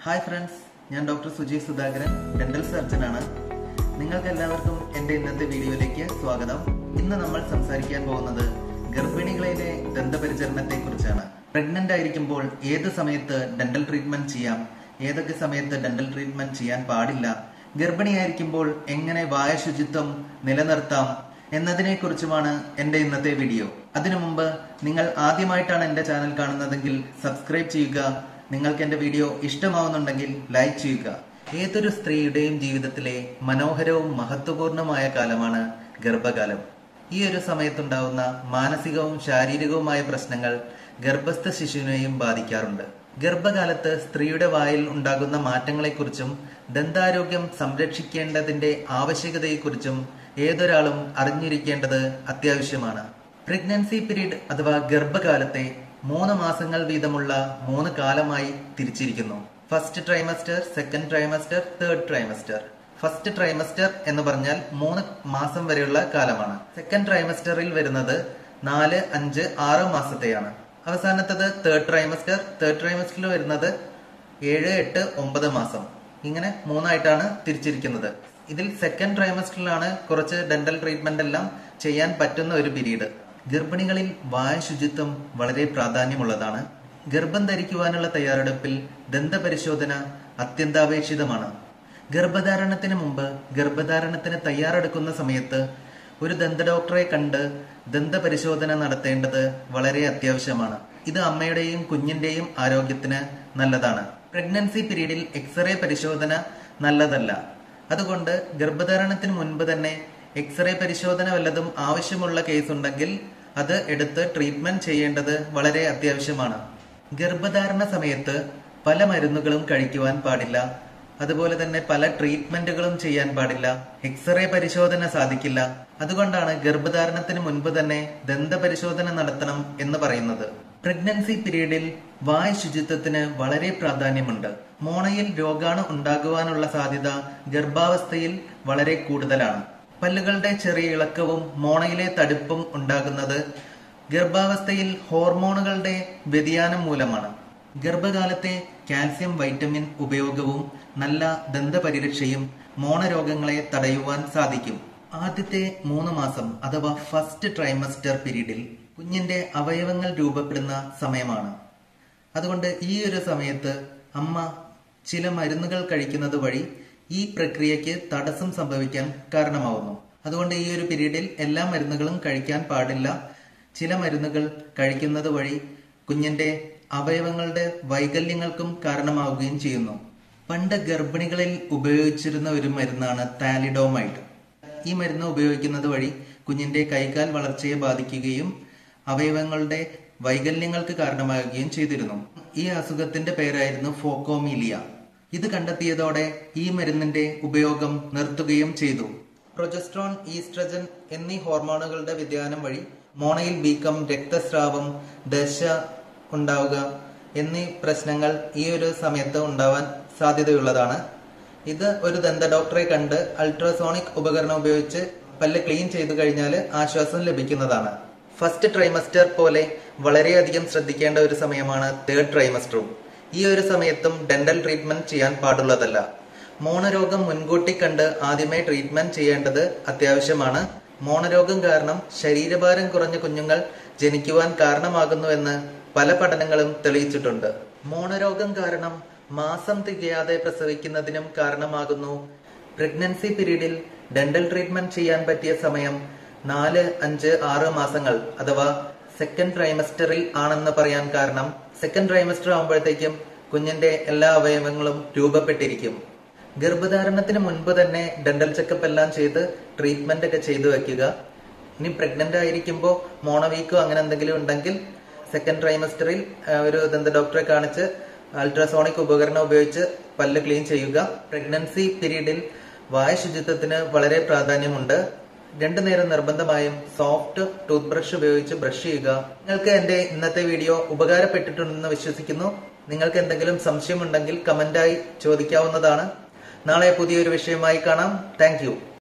hi friends ഞാൻ doctor Suji Sudhakaran dental സർജനാണ് നിങ്ങൾക്ക് എല്ലാവർക്കും എൻ്റെ ഇന്നത്തെ വീഡിയോയിലേക്ക് സ്വാഗതം ഇന്ന് നമ്മൾ സംസാരിക്കാൻ പോകുന്നത് ഗർഭിണികളിലെ ദന്തപരിചരണത്തെ കുറിച്ചാണ് പ്രഗ്നന്റ് ആയിരിക്കുമ്പോൾ ഏത് സമയത്ത് ഡെന്റൽ ട്രീറ്റ്മെന്റ് ചെയ്യാം ഏതൊക്കെ സമയത്ത് ഡെന്റൽ ട്രീറ്റ്മെന്റ് ചെയ്യാൻ പാടില്ല ഗർഭിണിയായിരിക്കുമ്പോൾ എങ്ങനെ വായ ശുചിത്വം നിലനിർത്താം എന്നതിനെ കുറിച്ചുമാണ് എന്റെ ഇന്നത്തെ വീഡിയോ അതിനു മുമ്പ് നിങ്ങൾ ആദ്യമായിട്ടാണ് എന്റെ ചാനൽ കാണുന്നതെങ്കിൽ സബ്സ്ക്രൈബ് ചെയ്യുക നിങ്ങൾക്ക് എന്റെ വീഡിയോ ഇഷ്ടമാവുന്നുണ്ടെങ്കിൽ ലൈക്ക് ചെയ്യുക ഏതൊരു സ്ത്രീയുടെയും ജീവിതത്തിലെ മനോഹരവും മഹത്വപൂർണമായ കാലമാണ് ഗർഭകാലം ഈ ഒരു സമയത്തുണ്ടാവുന്ന മാനസികവും ശാരീരികവുമായ പ്രശ്നങ്ങൾ ഗർഭസ്ഥ ശിശുവിനെയും ബാധിക്കാറുണ്ട് ഗർഭകാലത്ത് സ്ത്രീയുടെ വായിൽ ഉണ്ടാകുന്ന മാറ്റങ്ങളെക്കുറിച്ചും ദന്താരോഗ്യം സംരക്ഷിക്കേണ്ടതിന്റെ ആവശ്യകതയെക്കുറിച്ചും ഏതൊരാളും അറിഞ്ഞിരിക്കേണ്ടത് അത്യാവശ്യമാണ് പ്രഗ്നൻസി പീരീഡ് അഥവാ ഗർഭകാലത്തെ മൂന്ന് മാസങ്ങൾ വീതമുള്ള മൂന്ന് കാലമായി തിരിച്ചിരിക്കുന്നു first trimester second trimester third trimester first trimester എന്ന് പറഞ്ഞാൽ മൂന്ന് മാസം വരെയുള്ള കാലമാണ് സെക്കൻഡ് ട്രൈമസ്റ്ററിൽ വരുന്നത് നാല് അഞ്ച് ആറ് മാസത്തെയാണ് അവസാനത്തത് തേർഡ് ട്രൈമസ്റ്റർ തേർഡ് ട്രൈമസ്റ്ററിൽ വരുന്നത് ഏഴ് എട്ട് ഒമ്പത് മാസം ഇങ്ങനെ മൂന്നായിട്ടാണ് തിരിച്ചിരിക്കുന്നത് ഇതിൽ സെക്കൻഡ് ട്രൈമസ്റ്ററിലാണ് കുറച്ച് ഡെന്റൽ ട്രീറ്റ്മെന്റ് എല്ലാം ചെയ്യാൻ പറ്റുന്ന ഒരു പീരീഡ് ഗർഭിണികളിൽ വായ ശുചിത്വം വളരെ പ്രാധാന്യമുള്ളതാണ് ഗർഭം ധരിക്കുവാനുള്ള തയ്യാറെടുപ്പിൽ ദന്തപരിശോധന അത്യന്താപേക്ഷിതമാണ് ഗർഭധാരണത്തിന് മുമ്പ് ഗർഭധാരണത്തിന് തയ്യാറെടുക്കുന്ന സമയത്ത് ഒരു ദന്ത ഡോക്ടറെ കണ്ട് ദന്തപരിശോധന നടത്തേണ്ടത് വളരെ അത്യാവശ്യമാണ് ഇത് അമ്മയുടെയും കുഞ്ഞിന്റെയും ആരോഗ്യത്തിന് നല്ലതാണ് പ്രഗ്നൻസി പീരീഡിൽ എക്സ്റേ പരിശോധന നല്ലതല്ല അതുകൊണ്ട് ഗർഭധാരണത്തിന് മുൻപ് തന്നെ എക്സ്റേ പരിശോധന വല്ലതും ആവശ്യമുള്ള കേസ് ഉണ്ടെങ്കിൽ അത് എടുത്ത് ട്രീറ്റ്മെന്റ് ചെയ്യേണ്ടത് വളരെ അത്യാവശ്യമാണ് ഗർഭധാരണ സമയത്ത് പല മരുന്നുകളും കഴിക്കുവാൻ പാടില്ല അതുപോലെ തന്നെ പല ട്രീറ്റ്മെന്റുകളും ചെയ്യാൻ പാടില്ല എക്സ്റേ പരിശോധന സാധിക്കില്ല അതുകൊണ്ടാണ് ഗർഭധാരണത്തിന് മുൻപ് തന്നെ ദന്തപരിശോധന നടത്തണം എന്ന് പറയുന്നത് പ്രഗ്നൻസി പീരീഡിൽ വായ ശുചിത്വത്തിന് വളരെ പ്രാധാന്യമുണ്ട് മോണയിൽ രോഗാണു ഉണ്ടാകുവാനുള്ള സാധ്യത ഗർഭാവസ്ഥയിൽ വളരെ കൂടുതലാണ് പല്ലുകളുടെ ചെറിയ ഇളക്കവും മോണയിലെ തടുപ്പും ഉണ്ടാകുന്നത് ഗർഭാവസ്ഥയിൽ ഹോർമോണുകളുടെ വ്യതിയാനം മൂലമാണ് ഗർഭകാലത്തെ കാൽസ്യം വൈറ്റമിൻ ഉപയോഗവും നല്ല ദന്തപരിരക്ഷയും മോണരോഗങ്ങളെ തടയുവാൻ സാധിക്കും ആദ്യത്തെ മൂന്ന് മാസം അഥവാ ഫസ്റ്റ് ട്രൈമസ്റ്റർ പീരീഡിൽ കുഞ്ഞിന്റെ അവയവങ്ങൾ രൂപപ്പെടുന്ന സമയമാണ് അതുകൊണ്ട് ഈ ഒരു സമയത്ത് അമ്മ ചില മരുന്നുകൾ കഴിക്കുന്നത് വഴി ഈ പ്രക്രിയയ്ക്ക് തടസ്സം സംഭവിക്കാൻ കാരണമാവുന്നു അതുകൊണ്ട് ഈ ഒരു പീരീഡിൽ എല്ലാ മരുന്നുകളും കഴിക്കാൻ പാടില്ല ചില മരുന്നുകൾ കഴിക്കുന്നത് വഴി കുഞ്ഞിന്റെ അവയവങ്ങളുടെ വൈകല്യങ്ങൾക്കും കാരണമാവുകയും ചെയ്യുന്നു പണ്ട് ഗർഭിണികളിൽ ഉപയോഗിച്ചിരുന്ന ഒരു മരുന്നാണ് താലിഡോമൈഡ് ഈ മരുന്ന് ഉപയോഗിക്കുന്നത് വഴി കുഞ്ഞിന്റെ കൈകാൽ വളർച്ചയെ ബാധിക്കുകയും അവയവങ്ങളുടെ വൈകല്യങ്ങൾക്ക് കാരണമാവുകയും ചെയ്തിരുന്നു ഈ അസുഖത്തിന്റെ പേരായിരുന്നു ഫോക്കോമീലിയ ഇത് കണ്ടെത്തിയതോടെ ഈ മരുന്നിന്റെ ഉപയോഗം നിർത്തുകയും ചെയ്തു പ്രൊജസ്ട്രോൺ ഈസ്ട്രജൻ എന്നീ ഹോർമോണുകളുടെ വ്യതിയാനം വഴി മോണയിൽ വീക്കം രക്തസ്രാവം ദശ ഉണ്ടാവുക എന്നീ പ്രശ്നങ്ങൾ ഈ ഒരു സമയത്ത് ഉണ്ടാവാൻ സാധ്യതയുള്ളതാണ് ഇത് ഒരു ദന്ത ഡോക്ടറെ കണ്ട് അൾട്രാസോണിക് ഉപകരണം ഉപയോഗിച്ച് പല്ല് ക്ലീൻ ചെയ്തു കഴിഞ്ഞാൽ ആശ്വാസം ലഭിക്കുന്നതാണ് ഫസ്റ്റ് ട്രൈമസ്റ്റർ പോലെ വളരെയധികം ശ്രദ്ധിക്കേണ്ട ഒരു സമയമാണ് തേർഡ് ട്രൈമസ്റ്ററും ഈ ഒരു സമയത്തും ഡെന്റൽ ട്രീറ്റ്മെന്റ് ചെയ്യാൻ പാടുള്ളതല്ല മോണരോഗം മുൻകൂട്ടി കണ്ട് ആദ്യമേ ട്രീറ്റ്മെന്റ് ചെയ്യേണ്ടത് അത്യാവശ്യമാണ് മോണരോഗം കാരണം ശരീരഭാരം കുറഞ്ഞ കുഞ്ഞുങ്ങൾ ജനിക്കുവാൻ കാരണമാകുന്നുവെന്ന് പല പഠനങ്ങളും തെളിയിച്ചിട്ടുണ്ട് മോണരോഗം കാരണം മാസം തികയാതെ പ്രസവിക്കുന്നതിനും കാരണമാകുന്നു പ്രഗ്നൻസി പീരീഡിൽ ഡെന്റൽ ട്രീറ്റ്മെന്റ് ചെയ്യാൻ പറ്റിയ സമയം നാല് അഞ്ച് ആറ് മാസങ്ങൾ അഥവാ സെക്കൻഡ് ട്രൈമസ്റ്ററിൽ ആണെന്ന് പറയാൻ കാരണം സെക്കൻഡ് ട്രൈമസ്റ്റർ ആകുമ്പോഴത്തേക്കും കുഞ്ഞിന്റെ എല്ലാ അവയവങ്ങളും രൂപപ്പെട്ടിരിക്കും ഗർഭധാരണത്തിന് മുൻപ് തന്നെ ഡെന്റൽ ചെക്കപ്പ് എല്ലാം ചെയ്ത് ട്രീറ്റ്മെന്റ് ഒക്കെ ചെയ്തു വെക്കുക ഇനി പ്രഗ്നന്റ് ആയിരിക്കുമ്പോൾ മോണവീക്കോ അങ്ങനെ എന്തെങ്കിലും ഉണ്ടെങ്കിൽ സെക്കൻഡ് ട്രൈമസ്റ്ററിൽ ഒരു ദന്ത ഡോക്ടറെ കാണിച്ച് അൾട്രാസോണിക് ഉപകരണം ഉപയോഗിച്ച് പല്ല് ക്ലീൻ ചെയ്യുക പ്രഗ്നൻസി പീരീഡിൽ വായ ശുചിത്വത്തിന് വളരെ പ്രാധാന്യമുണ്ട് രണ്ടു നേരം നിർബന്ധമായും സോഫ്റ്റ് ടൂത്ത് ബ്രഷ് ഉപയോഗിച്ച് ബ്രഷ് ചെയ്യുക നിങ്ങൾക്ക് എന്റെ ഇന്നത്തെ വീഡിയോ ഉപകാരപ്പെട്ടിട്ടുണ്ടെന്ന് വിശ്വസിക്കുന്നു നിങ്ങൾക്ക് എന്തെങ്കിലും സംശയമുണ്ടെങ്കിൽ കമന്റായി ചോദിക്കാവുന്നതാണ് നാളെ പുതിയൊരു വിഷയമായി കാണാം താങ്ക്